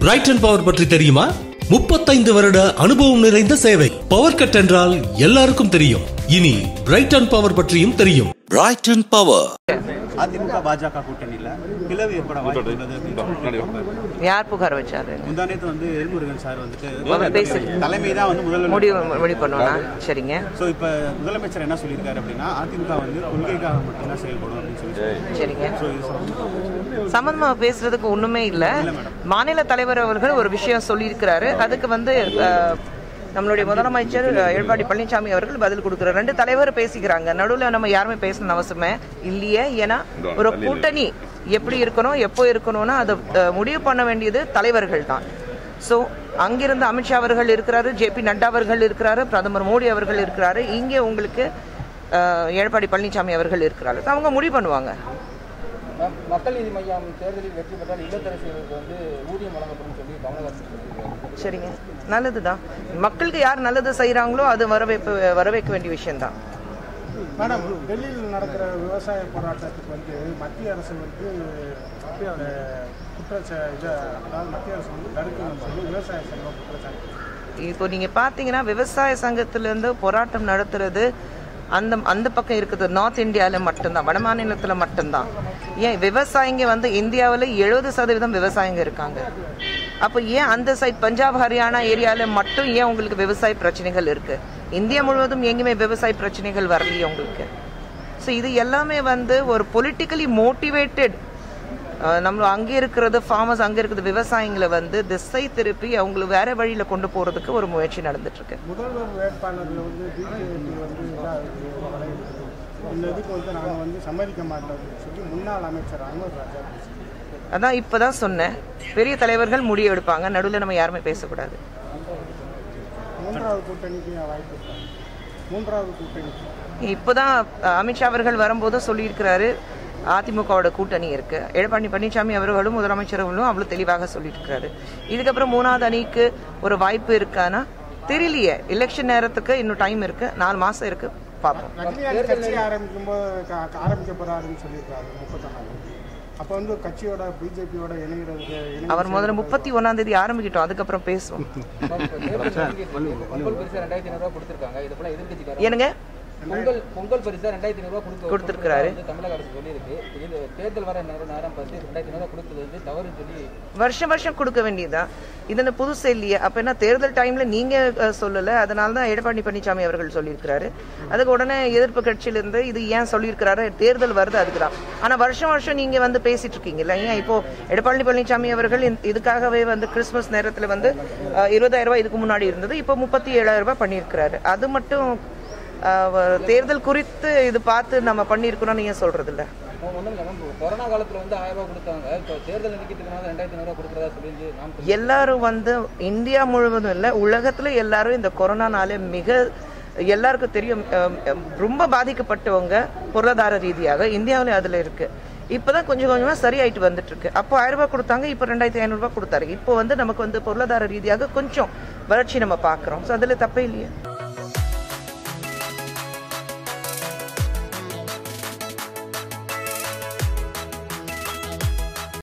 Brayton power பற்றி தெரியுமா முப்பத்தைந்து வருட அனுபவம் நிறைந்த சேவை பவர் கட் என்றால் எல்லாருக்கும் தெரியும் இனி பிரைட்டன் பவர் பற்றியும் தெரியும் Brighton Power. அதிமுக பாஜக கூட்டணியில் பிளவு ஏற்பட வாய்ப்பு உள்ளது அப்படின்னு சொல்லி யார் புகார் வச்சாரு முந்தானேத்து வந்து எல்முருகன் சார் வந்துட்டு அவர் பேசு. தலைமை தான் வந்து முதல்வர் முடிவு முடிவு பண்ணுவோம் சரிங்க ஸோ இப்போ முதலமைச்சர் என்ன சொல்லியிருக்காரு அப்படின்னா அதிமுக வந்து கொள்கைக்காக மட்டும்தான் செயல்படும் அப்படின்னு சொல்லி சரிங்க ஸோ இது சம்பந்தமா சம்பந்தமா பேசுறதுக்கு ஒண்ணுமே இல்ல மாநில தலைவர் அவர்கள் ஒரு விஷயம் சொல்லியிருக்கிறாரு அதுக்கு வந்து அஹ், நம்மளுடைய முதலமைச்சர் அஹ், எடப்பாடி பழனிசாமி அவர்கள் பதில் கொடுக்குறாரு ரெண்டு தலைவர் பேசிக்கிறாங்க நடுவுல நம்ம யாருமே பேசணும் அவசியமே இல்லையே ஏன்னா ஒரு கூட்டணி எப்படி இருக்கணும் எப்போ இருக்கணும்னா அதை அஹ், முடிவு பண்ண வேண்டியது தலைவர்கள் தான் ஸோ அங்கிருந்து அமித்ஷா அவர்கள் இருக்கிறாரு ஜே பி நட்டா அவர்கள் இருக்கிறாரு பிரதமர் மோடி அவர்கள் இருக்கிறாரு இங்கே உங்களுக்கு அஹ், எடப்பாடி பழனிசாமி அவர்கள் இருக்கிறாரு அவங்க முடிவு பண்ணுவாங்க ம- மக்கள் நீதி மையம் தேர்தலில் வெற்றி பெற்றால் இல்லத்தரசிகளுக்கு வந்து ஊதியம் வழங்கப்படும் சொல்லி கமலஹாசன் சொல்லியிருக்காரு சரிங்க நல்லதுதான் மக்களுக்கு யார் நல்லது செய்றாங்களோ அது வரவேற்பு வரவேற்க வேண்டிய விஷயம்தான் மேடம் டெல்லியில் நடக்கிற விவசாய போராட்டத்துக்கு வந்து மத்திய அரசு வந்து அஹ், குற்றச்சா இதை அதாவது மத்திய அரசு வந்து தடுக்கணும்னு சொல்லி விவசாய சங்கம் குற்றச்சாட்டு இப்போ நீங்க பாத்தீங்கன்னா விவசாய சங்கத்துல இருந்து போராட்டம் நடத்துறது அந்த அந்த பக்கம் இருக்குது நார்த் இந்தியால மட்டும்தான் வட மாநிலத்துல மட்டும்தான் ஏன் விவசாயிங்க வந்து இந்தியாவில் எழுபது சதவீதம் விவசாயிங்க இருக்காங்க அப்போ ஏன் அந்த சைட் பஞ்சாப் ஹரியானா ஏரியால மட்டும் ஏன் உங்களுக்கு விவசாய பிரச்சனைகள் இருக்கு இந்தியா முழுவதும் எங்கேயுமே விவசாய பிரச்சனைகள் வரலையே உங்களுக்கு ஸோ இது எல்லாமே வந்து ஒரு பொலிட்டிக்கலி மோட்டிவேட்டட் நம்ம அங்கே இருக்கிறது ஃபார்மர்ஸ் அங்கே இருக்கிறது விவசாயிங்களை வந்து திசை திருப்பி அவங்களை வேற வழியில கொண்டு போறதுக்கு ஒரு முயற்சி நடந்துட்டு இருக்கு முதல்வர் வேட்பாளரில் வந்து பிஜேபி வந்து இதாக இந்த இதுக்கு வந்து நாங்கள் வந்து சம்மதிக்க மாட்டோம் அப்படின்னு சொல்லி முன்னாள் அமைச்சர் அனுமதி ராஜா பேசியிருக்காரு. அதான் இப்பதான் சொன்னேன் பெரிய தலைவர்கள் முடிவு எடுப்பாங்க நடுவில் நம்ம யாருமே பேசக்கூடாது மூன்றாவது கூட்டணிக்கு வாய்ப்பு இருக்கா? மூன்றாவது கூட்டணிக்கு இப்போதான் அஹ், அமித்ஷா அவர்கள் வரும்போது சொல்லியிருக்கிறாரு அதிமுகவோட கூட்டணி இருக்கு எடப்பாடி பழனிசாமி அவர்களும் முதலமைச்சர் அவர்களும் அவ்வளவு தெளிவாக சொல்லிட்டு இருக்காரு இதுக்கப்புறம் மூணாவது அணிக்கு ஒரு வாய்ப்பு இருக்கானா தெரியலையே எலெக்ஷன் நேரத்துக்கு இன்னும் டைம் இருக்கு நாலு மாசம் இருக்கு பார்ப்போம் ரஜினிகாந்த் கட்சி ஆரம்பிக்கும் போது க- க- ஆரம்பிக்க போறாருன்னு சொல்லியிருக்காரு முப்பத்தொன்னாம் அப்போ வந்து கட்சியோட பிஜேபியோட இணைகிறதுக்கு இணைந்து அவர் முதல்ல முப்பத்தி ஒன்னாம் தேதி ஆரம்பிக்கிட்டோம் அதுக்கப்புறம் பேசுவோம் பொங்கல் பரிசா ரெண்டாயிரத்தி ஐநூறு ரூபாய் கொடுத்திருக்காங்க இது போல எதிர்கட்சிக்காரங்க என்னங்க பொங்கல் பொங்கல் பரிசா ரெண்டாயிரத்தி ஐநூறு ரூபாய் கொடுத்து கொடுத்திருக்கிறாரு. வந்து தமிழக அரசு சொல்லியிருக்கு இது தேர்தல் வர நேரம் நேரம் பார்த்து ரெண்டாயிரத்தி ஐநூறு ரூபாய் கொடுத்தது வந்து தவறுன்னு சொல்லி வருஷம் வருஷம் கொடுக்க வேண்டியதுதான் இது என்ன புதுசு இல்லையே அப்ப என்ன தேர்தல் டைம்ல நீங்க அஹ், சொல்லல அதனால தான் எடப்பாடி பழனிசாமி அவர்கள் சொல்லியிருக்கிறாரு அதுக்கு உடனே எதிர்ப்பு கட்சியில இருந்து இது ஏன் சொல்லியிருக்கிறாரு தேர்தல் வருது அதுக்கு தான் ஆனா வருஷம் வருஷம் நீங்க வந்து பேசிட்டு இருக்கீங்கல்ல ஏன் இப்போ எடப்பாடி பழனிசாமி அவர்கள் இந்த- இதுக்காகவே வந்து கிறிஸ்துமஸ் நேரத்துல வந்து அஹ், இருபதாயிரம் ரூபாய் இதுக்கு முன்னாடி இருந்தது இப்போ முப்பத்தி ஏழாயிரம் ரூபாய் பண்ணியிருக்கிறாரு அது மட்டும் அஹ், வ- தேர்தல் குறித்து இது பார்த்து நம்ம பண்ணியிருக்கணும்னு நீங்க சொல்றது இல்ல அவங்க ஒன்றும் இல்லை மேம் கொரோனா காலத்தில் வந்து ஆயிரம் ரூபாய் கொடுத்தாங்க இப்போ தேர்தல் நெருக்கத்துக்கு ரெண்டாயிரத்தி ஐநூறு ரூபாய் கொடுக்குறதா சொல்லி நாம் எல்லாரும் வந்து இந்தியா முழுவதும் இல்ல உலகத்துல எல்லாரும் இந்த கொரோனானால மிக எல்லாருக்கும் தெரியும் அம், அம், ரொம்ப பாதிக்கப்பட்டவங்க பொருளாதார ரீதியாக இந்தியாவிலே அதுல இருக்கு இப்பதான் கொஞ்சம் கொஞ்சமா சரியாயிட்டு வந்துட்டு இருக்கு அப்போ ஆயிரம் ரூபாய் கொடுத்தாங்க இப்போ ரெண்டாயிரத்தி ஐநூறு ரூபாய் கொடுத்தாரு இப்போ வந்து நமக்கு வந்து பொருளாதார ரீதியாக கொஞ்சம் வளர்ச்சி நம்ம பாக்குறோம் ஸோ அதுல தப்பே இல்லையே